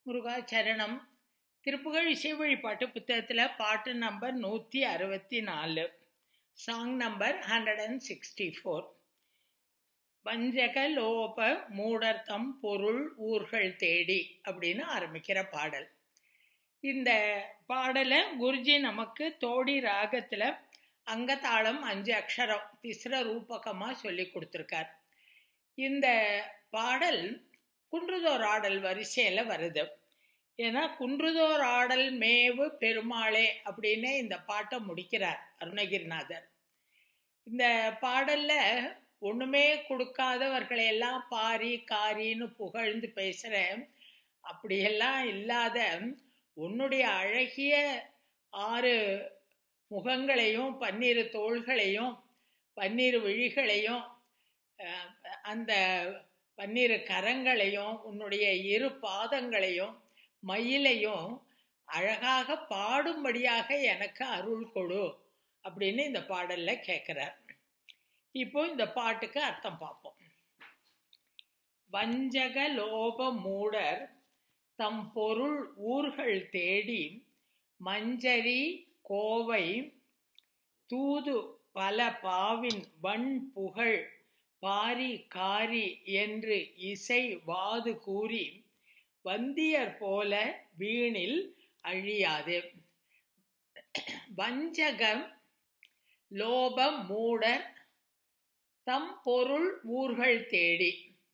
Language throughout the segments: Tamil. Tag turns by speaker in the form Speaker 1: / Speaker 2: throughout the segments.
Speaker 1: முருகா சரணம் திருப்புகழ் இசை வழிபாட்டு புத்தகத்தில் பாட்டு நம்பர் நூற்றி அறுபத்தி நாலு song number hundred and sixty four வஞ்சக லோப மூடர்த்தம் பொருள் ஊர்கள் தேடி அப்படின்னு ஆரம்பிக்கிற பாடல் இந்த பாடலை குருஜி நமக்கு தோடி ராகத்தில் அங்கதாளம் அஞ்சு அக்ஷரம் திஸ்ர ரூபகமாக சொல்லி கொடுத்துருக்கார் இந்த பாடல் குன்றுதோர் ஆடல் வரிசையில் வருது ஏன்னா குன்றுதோர் ஆடல் மேவு பெருமாளே அப்படின்னு இந்த பாட்டை முடிக்கிறார் அருணகிரிநாதர் இந்த பாடல்ல ஒண்ணுமே கொடுக்காதவர்களை எல்லாம் பாரி காரின்னு புகழ்ந்து பேசுற அப்படியெல்லாம் இல்லாத உன்னுடைய அழகிய ஆறு முகங்களையும் பன்னிரு தோள்களையும் பன்னிரு விழிகளையும் அந்த பன்னிரு கரங்களையும் உன்னுடைய இரு பாதங்களையும் மயிலையும் அழகாக பாடும்படியாக எனக்கு அருள் கொடு அப்படின்னு இந்த பாடல்ல கேட்கிறார் இப்போ இந்த பாட்டுக்கு அர்த்தம் பார்ப்போம் வஞ்சக லோப மூடர் தம் பொருள் ஊர்கள் தேடி மஞ்சரி கோவை தூது பல பாவின் வன் புகழ் பாரி காரி என்று இசை வாது கூறி வந்தியர் போல வீணில் அழியாது வஞ்சகம் லோபம் மூடர் தம் பொருள் ஊர்கள் தேடி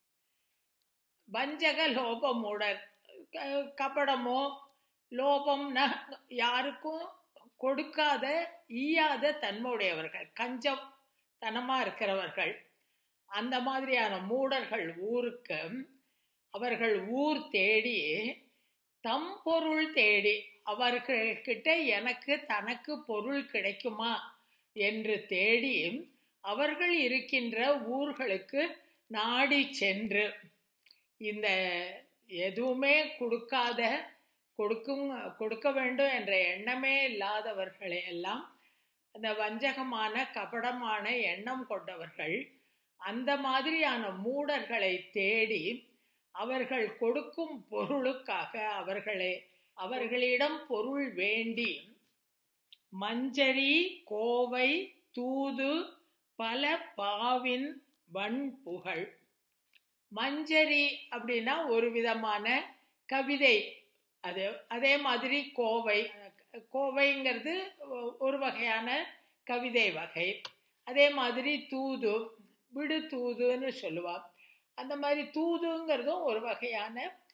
Speaker 1: வஞ்சக லோப மூடர் கபடமோ லோபம்னா யாருக்கும் கொடுக்காத ஈயாத தன்மையுடையவர்கள் கஞ்சம் தனமா இருக்கிறவர்கள் அந்த மாதிரியான மூடர்கள் ஊருக்கு அவர்கள் ஊர் தேடி தம் பொருள் தேடி அவர்கள்கிட்ட எனக்கு தனக்கு பொருள் கிடைக்குமா என்று தேடி அவர்கள் இருக்கின்ற ஊர்களுக்கு நாடி சென்று இந்த எதுவுமே கொடுக்காத கொடுக்கும் கொடுக்க வேண்டும் என்ற எண்ணமே இல்லாதவர்களை எல்லாம் அந்த வஞ்சகமான கபடமான எண்ணம் கொண்டவர்கள் அந்த மாதிரியான மூடர்களை தேடி அவர்கள் கொடுக்கும் பொருளுக்காக அவர்களை அவர்களிடம் பொருள் வேண்டி மஞ்சரி கோவை தூது பல பாவின் வன் புகழ் மஞ்சரி அப்படின்னா ஒரு விதமான கவிதை அது அதே மாதிரி கோவை கோவைங்கிறது ஒரு வகையான கவிதை வகை அதே மாதிரி தூது விடு தூதுன்னு சொல்லுவாள் அந்த மாதிரி தூதுங்கிறதும் ஒரு வகையான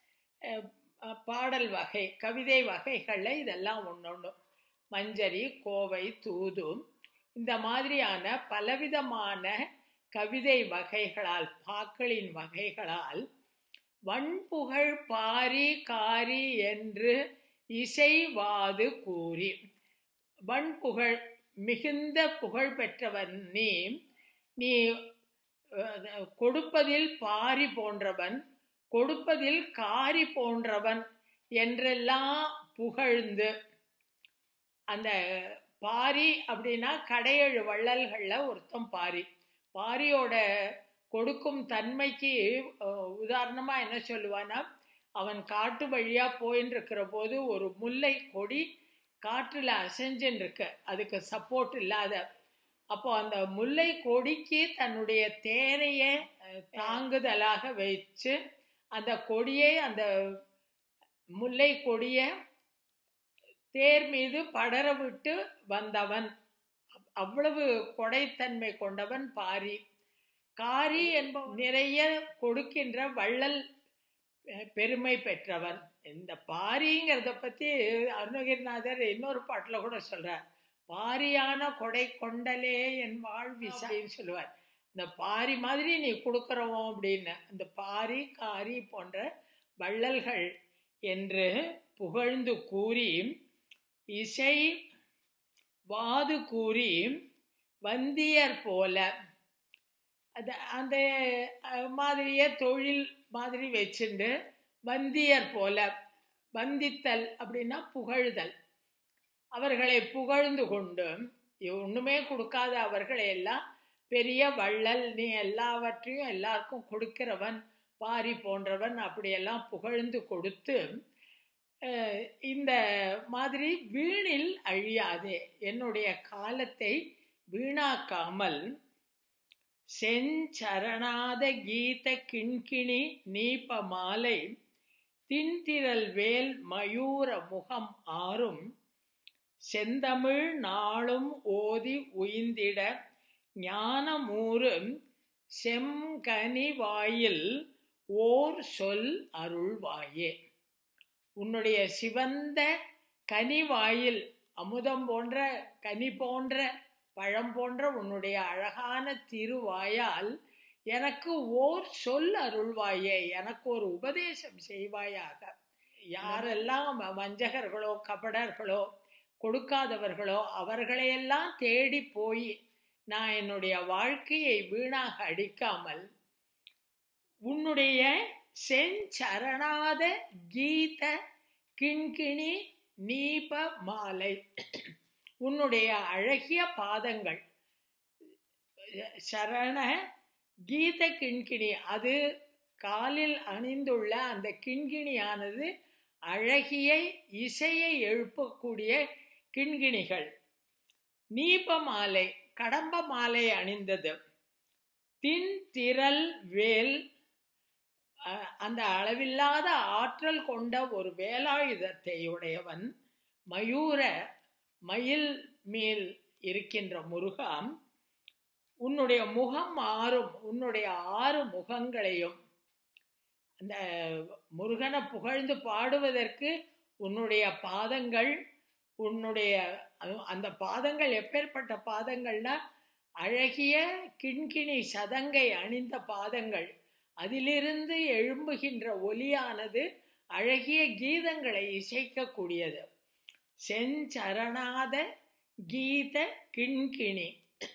Speaker 1: பாடல் வகை கவிதை வகைகளில் இதெல்லாம் ஒன்று ஒன்று மஞ்சரி கோவை தூது இந்த மாதிரியான பலவிதமான கவிதை வகைகளால் பாக்களின் வகைகளால் வன்புகழ் பாரி காரி என்று இசைவாது கூறி வன்புகழ் மிகுந்த புகழ் பெற்றவன் நீ நீ கொடுப்பதில் பாரி போன்றவன் கொடுப்பதில் காரி போன்றவன் என்றெல்லாம் புகழ்ந்து அந்த பாரி அப்படின்னா கடையேழு வள்ளல்களில் ஒருத்தன் பாரி பாரியோட கொடுக்கும் தன்மைக்கு உதாரணமாக என்ன சொல்லுவான்னா அவன் காட்டு வழியாக போயின்னு இருக்கிற போது ஒரு முல்லை கொடி காற்றில் அசைஞ்சுன்னு இருக்கு அதுக்கு சப்போர்ட் இல்லாத அப்போ அந்த முல்லை கொடிக்கு தன்னுடைய தேரைய தாங்குதலாக வச்சு அந்த கொடியை அந்த முல்லை கொடிய தேர் மீது படர விட்டு வந்தவன் அவ்வளவு கொடைத்தன்மை கொண்டவன் பாரி காரி என்பவன் நிறைய கொடுக்கின்ற வள்ளல் பெருமை பெற்றவன் இந்த பாரிங்கிறத பத்தி அருணகிரிநாதர் இன்னொரு பாட்டில் கூட சொல்றார் பாரியான கொடை கொண்டலே என் வாழ்விசான்னு சொல்லுவார் இந்த பாரி மாதிரி நீ கொடுக்குறவோம் அப்படின்னு அந்த பாரி காரி போன்ற வள்ளல்கள் என்று புகழ்ந்து கூறி இசை வாது கூறி வந்தியர் போல அது அந்த மாதிரியே தொழில் மாதிரி வச்சுண்டு வந்தியர் போல வந்தித்தல் அப்படின்னா புகழ்தல் அவர்களை புகழ்ந்து கொண்டு ஒண்ணுமே கொடுக்காத அவர்களை எல்லாம் பெரிய வள்ளல் நீ எல்லாவற்றையும் எல்லாருக்கும் கொடுக்கிறவன் பாரி போன்றவன் அப்படியெல்லாம் புகழ்ந்து கொடுத்து அஹ், இந்த மாதிரி வீணில் அழியாதே என்னுடைய காலத்தை வீணாக்காமல் செஞ்சரணாத கீத கிண்கிணி நீப மாலை தின்திரல் வேல் மயூர முகம் ஆறும் செந்தமிழ் நாளும் ஓதி உய்ந்திட ஞானமூறு செம்கனி வாயில் ஓர் சொல் அருள்வாயே உன்னுடைய சிவந்த கனி வாயில் அமுதம் போன்ற கனி போன்ற பழம் போன்ற உன்னுடைய அழகான திருவாயால் எனக்கு ஓர் சொல் அருள்வாயே எனக்கு ஒரு உபதேசம் செய்வாயாக யாரெல்லாம் வஞ்சகர்களோ கபடர்களோ கொடுக்காதவர்களோ அவர்களையெல்லாம் தேடி போய் நான் என்னுடைய வாழ்க்கையை வீணாக அடிக்காமல் உன்னுடைய செஞ்சரணாத கீத கிண்கிணி நீப மாலை உன்னுடைய அழகிய பாதங்கள் சரண கீத கிண்கிணி அது காலில் அணிந்துள்ள அந்த கிண்கிணியானது அழகிய இசையை எழுப்பக்கூடிய கிண்கிணிகள் நீப மாலை கடம்ப மாலை அணிந்தது தின் திரள் வேல் அஹ், அந்த அளவில்லாத ஆற்றல் கொண்ட ஒரு வேலாயுதத்தை உடையவன் மயூர மயில் மேல் இருக்கின்ற முருகாம் உன்னுடைய முகம் ஆறும் உன்னுடைய ஆறு முகங்களையும் அந்த முருகனை புகழ்ந்து பாடுவதற்கு உன்னுடைய பாதங்கள் உன்னுடைய அ- அந்த பாதங்கள் எப்பேற்பட்ட பாதங்கள்னா அழகிய கிண்கிணி சதங்கை அணிந்த பாதங்கள் அதிலிருந்து எழும்புகின்ற ஒலியானது அழகிய கீதங்களை இசைக்கக்கூடியது செஞ்சரணாத கீத கிண்கிணி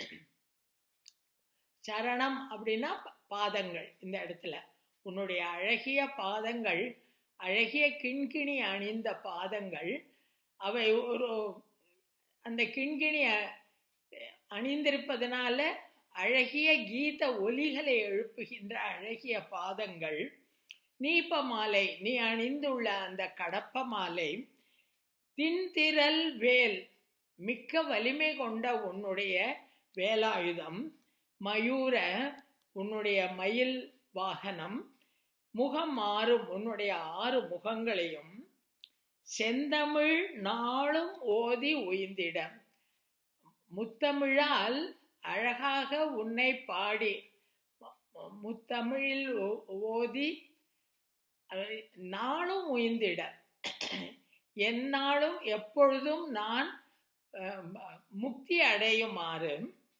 Speaker 1: சரணம் அப்படின்னா ப- பாதங்கள் இந்த இடத்துல உன்னுடைய அழகிய பாதங்கள் அழகிய கிண்கிணி அணிந்த பாதங்கள் அவை ஒரு அந்த கிண்கிணி அ- அணிந்திருப்பதனால அழகிய கீத ஒலிகளை எழுப்புகின்ற அழகிய பாதங்கள் நீப்ப மாலை நீ அணிந்துள்ள அந்த கடப்ப மாலை தின்திரல் வேல் மிக்க வலிமை கொண்ட உன்னுடைய வேலாயுதம் மயூர உன்னுடைய மயில் வாகனம் முகம் மாறும் உன்னுடைய ஆறு முகங்களையும் செந்தமிழ் நாளும் ஓதி உய்ந்திட முத்தமிழால் அழகாக உன்னை பாடி மு- முத்தமிழில் ஓ- ஓதி அதை நாளும் உய்ந்திட எந்நாளும் எப்பொழுதும் நான் அஹ், ம- முக்தி அடையுமாறு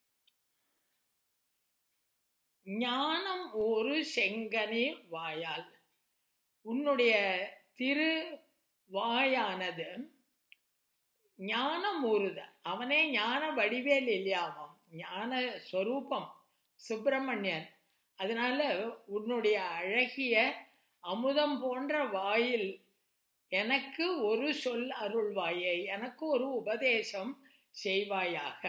Speaker 1: ஞானம் ஒரு செங்கனி வாயால் உன்னுடைய திரு வாயானது ஞானம் ஊறுத அவனே ஞான வடிவேல் இல்லையாவாம் ஞான ஸ்வரூபம் சுப்பிரமணியன் அதனால உன்னுடைய அழகிய அமுதம் போன்ற வாயில் எனக்கு ஒரு சொல் அருள்வாயே எனக்கு ஒரு உபதேசம் செய்வாயாக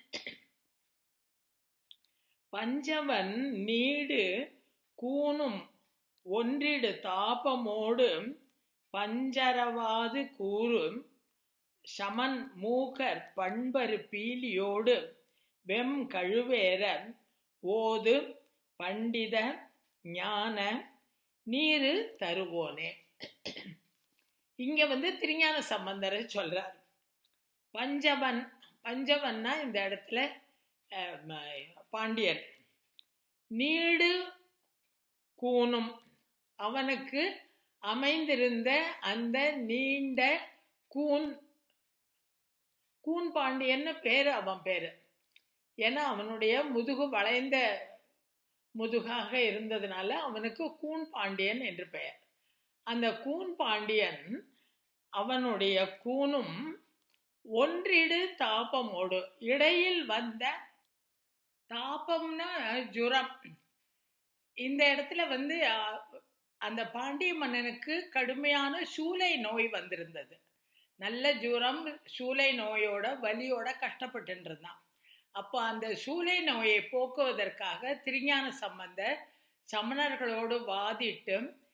Speaker 1: பஞ்சவன் நீடு கூனும் ஒன்றிடு தாபமோடு பஞ்சரவாது கூறும் சமன் மூகர் பண்பரு பீலியோடு வெம் கழுவேற ஓது பண்டித ஞான நீரு தருவோனே இங்க வந்து திருஞான சம்பந்தரை சொல்றார் பஞ்சவன் பஞ்சவன்னா இந்த இடத்துல அஹ், ம- பாண்டியன் நீடு கூனும் அவனுக்கு அமைந்திருந்த அந்த நீண்ட கூன் கூன் பாண்டியன்னு பேரு அவன் பேரு ஏன்னா அவனுடைய முதுகு வளைந்த முதுகாக இருந்ததுனால அவனுக்கு கூன் பாண்டியன் என்று பெயர் அந்த கூன் பாண்டியன் அவனுடைய கூனும் ஒன்றிடு தாபமோடு இடையில் வந்த தாபம்னா ஜுரம் இந்த இடத்துல வந்து அ, அந்த பாண்டிய மன்னனுக்கு கடுமையான சூளை நோய் வந்திருந்தது நல்ல ஜுரம் சூளை நோயோட வலியோட கஷ்டப்பட்டு இருந்தான் அப்போ அந்த சூளை நோயை போக்குவதற்காக திருஞான சம்பந்தர் சமணர்களோடு வாதிட்டு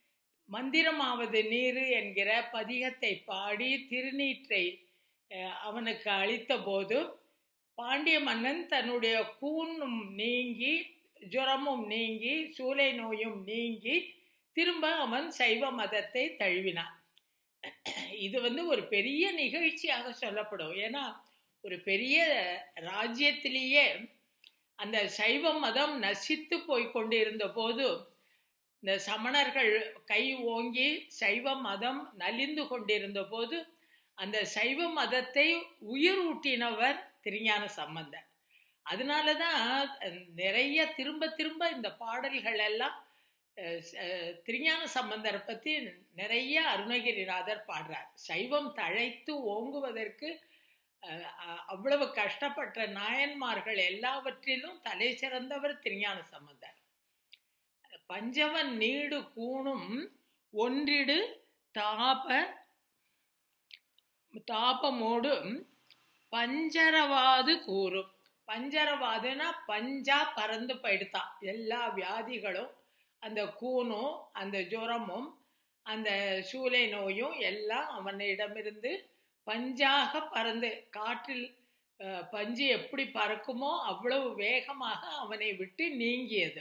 Speaker 1: மந்திரமாவது நீரு என்கிற பதிகத்தை பாடி திருநீற்றை அஹ், அவனுக்கு அளித்த போது பாண்டிய மன்னன் தன்னுடைய கூணும் நீங்கி ஜுரமும் நீங்கி சூளை நோயும் நீங்கி திரும்ப அவன் சைவ மதத்தை தழுவினான் இது வந்து ஒரு பெரிய நிகழ்ச்சியாக சொல்லப்படும் ஏன்னா ஒரு பெரிய ராஜ்யத்திலேயே அந்த சைவ மதம் நசித்து போய் கொண்டிருந்த போது இந்த சமணர்கள் கை ஓங்கி சைவ மதம் நலிந்து கொண்டிருந்த போது அந்த சைவ மதத்தை உயிரூட்டினவர் திருஞான சம்பந்தர் அதனால தான் நிறைய திரும்ப திரும்ப இந்த பாடல்கள் எல்லாம் அஹ், அஹ், திருஞான சம்பந்தரை பற்றி நிறைய அருணகிரிநாதர் பாடுறார் சைவம் தழைத்து ஓங்குவதற்கு அஹ், அஹ், அவ்வளவு கஷ்டப்பட்ட நாயன்மார்கள் எல்லாவற்றிலும் தலை சிறந்தவர் திருஞான சம்பந்தர் பஞ்சவன் நீடு கூணும் ஒன்றிடு தாப தாபமோடு பஞ்சரவாது கூறும் பஞ்சரவாதுன்னா பஞ்சா பறந்து போயிடுதான் எல்லா வியாதிகளும் அந்த கூணும் அந்த ஜுரமும் அந்த சூளை நோயும் எல்லாம் அவனிடமிருந்து பஞ்சாக பறந்து காற்றில் அஹ், பஞ்சு எப்படி பறக்குமோ அவ்வளவு வேகமாக அவனை விட்டு நீங்கியது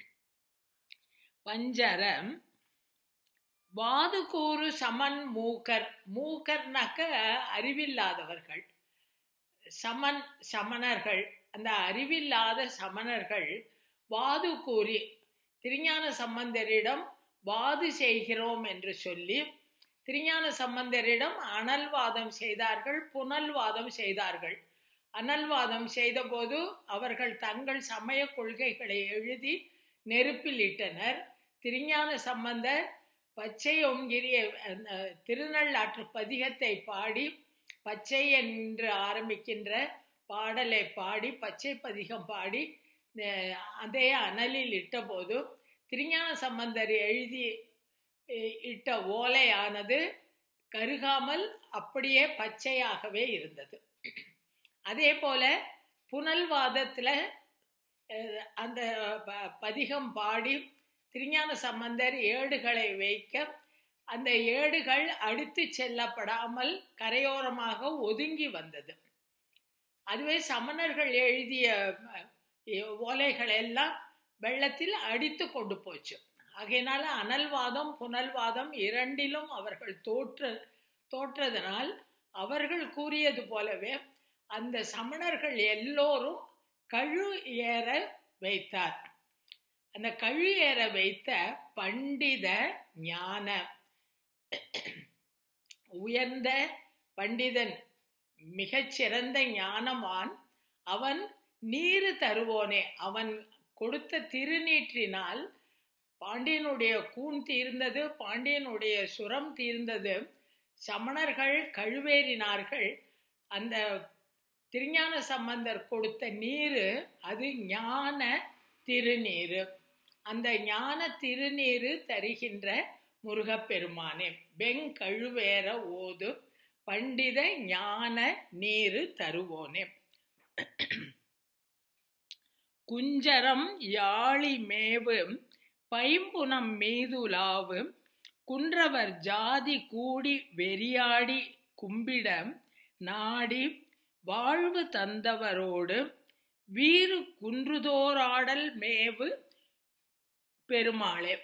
Speaker 1: பஞ்சரம் வாதுகூறு சமன் மூக்கர் மூக்கர்னாக்க அறிவில்லாதவர்கள் சமன் சமணர்கள் அந்த அறிவில்லாத சமணர்கள் வாது கூறி திருஞான சம்பந்தரிடம் வாது செய்கிறோம் என்று சொல்லி திருஞான சம்பந்தரிடம் அனல்வாதம் செய்தார்கள் புனல்வாதம் செய்தார்கள் அனல்வாதம் செய்தபோது அவர்கள் தங்கள் சமய கொள்கைகளை எழுதி நெருப்பில் இட்டனர் திருஞான சம்பந்தர் பச்சை ஒங்கிரிய அஹ், திருநள்ளாற்று பதிகத்தை பாடி பச்சை என்று ஆரம்பிக்கின்ற பாடலை பாடி பச்சை பதிகம் பாடி அஹ், அதே அனலில் இட்டபோது திருஞான சம்பந்தர் எழுதி அஹ், இட்ட ஓலையானது கருகாமல் அப்படியே பச்சையாகவே இருந்தது அதே போல புனல்வாதத்தில் அந்த ப- பதிகம் பாடி திருஞான சம்பந்தர் ஏடுகளை வைக்க அந்த ஏடுகள் அடித்து செல்லப்படாமல் கரையோரமாக ஒதுங்கி வந்தது அதுவே சமணர்கள் எழுதிய அஹ், ஓலைகள் எல்லாம் வெள்ளத்தில் அடித்து கொண்டு போச்சு ஆகையினால அனல்வாதம் புனல்வாதம் இரண்டிலும் அவர்கள் தோற்று தோற்றதனால் அவர்கள் கூறியது போலவே அந்த சமணர்கள் எல்லோரும் கழு ஏற வைத்தார் அந்த கழு ஏற வைத்த பண்டித ஞான உயர்ந்த பண்டிதன் மிகச்சிறந்த ஞானமான் அவன் நீரு தருவோனே அவன் கொடுத்த திருநீற்றினால் பாண்டியனுடைய கூன் தீர்ந்தது பாண்டியனுடைய சுரம் தீர்ந்தது சமணர்கள் கழுவேறினார்கள் அந்த திருஞான சம்பந்தர் கொடுத்த நீரு அது ஞான திருநீரு அந்த ஞான திருநீரு தருகின்ற முருகப்பெருமானே வெங்கழுவேற ஓது பண்டித ஞான நீரு தருவோனே குஞ்சரம் யாழி மேவு பைம்புனம் மீதுலாவு குன்றவர் ஜாதி கூடி வெறியாடி கும்பிட நாடி வாழ்வு தந்தவரோடு வீறு குன்றுதோராடல் மேவு பெருமாளே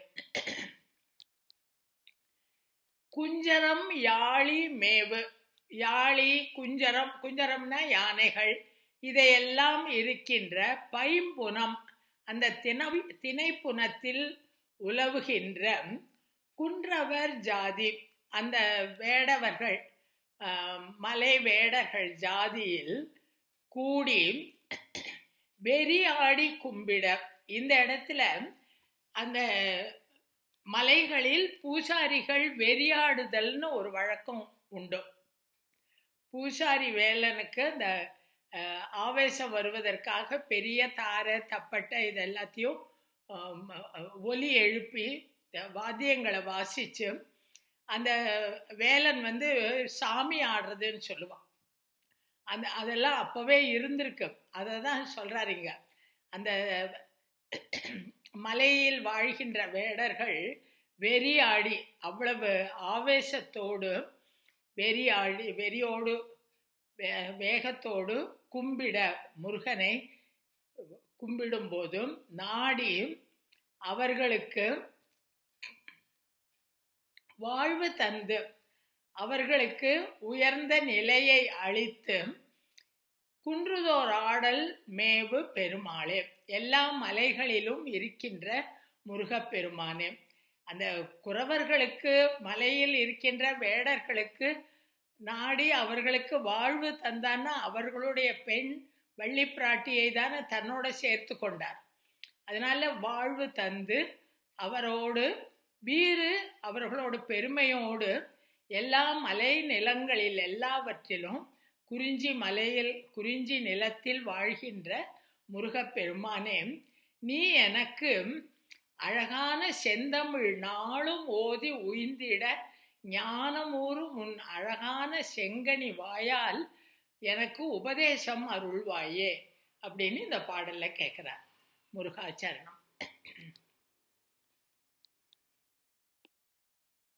Speaker 1: குஞ்சரம் யாழி மேவு யாழி குஞ்சரம் குஞ்சரம்னா யானைகள் இதையெல்லாம் இருக்கின்ற பைம்புனம் அந்த திணை திணைப்புனத்தில் உலவுகின்ற குன்றவர் ஜாதி அந்த வேடவர்கள் ஆம், மலை வேடர்கள் ஜாதியில் கூடி வெறியாடி கும்பிட இந்த இடத்துல அந்த மலைகளில் பூசாரிகள் வெறியாடுதல்னு ஒரு வழக்கம் உண்டு பூசாரி வேலனுக்கு அந்த அஹ், ஆவேசம் வருவதற்காக பெரிய தாரை தப்பட்டை இது எல்லாத்தையும் ஆம், அஹ், ஒலி எழுப்பி அஹ், வாத்தியங்களை வாசிச்சு அந்த வேலன் வந்து சாமி ஆடுறதுன்னு சொல்லுவான் அந்த அதெல்லாம் அப்பவே இருந்திருக்கு அதை தான் சொல்றாருங்க அந்த மலையில் வாழ்கின்ற வேடர்கள் வெறியாடி அவ்வளவு ஆவேசத்தோடு வெறியாடி வெறியோடு வே- வேகத்தோடு கும்பிட முருகனை கும்பிடும் போதும் நாடி அவர்களுக்கு வாழ்வு தந்து அவர்களுக்கு உயர்ந்த நிலையை அளித்து குன்றுதோர் ஆடல் மேவு பெருமாளே எல்லா மலைகளிலும் இருக்கின்ற முருகப்பெருமானே அந்த குறவர்களுக்கு மலையில் இருக்கின்ற வேடர்களுக்கு நாடி அவர்களுக்கு வாழ்வு தந்தான்னா அவர்களுடைய பெண் வள்ளி பிராட்டியை தானே தன்னோட சேர்த்து கொண்டார் அதனால வாழ்வு தந்து அவரோடு வீறு அவர்களோட பெருமையோடு எல்லா மலை நிலங்களில் எல்லாவற்றிலும் குறிஞ்சி மலையில் குறிஞ்சி நிலத்தில் வாழ்கின்ற முருகப்பெருமானே நீ எனக்கு அழகான செந்தமிழ் நாளும் ஓதி உய்ந்திட ஞானமூறும் உன் அழகான செங்கனி வாயால் எனக்கு உபதேசம் அருள்வாயே அப்படின்னு இந்த பாடல்ல கேட்கிறார் முருகாச்சரணம்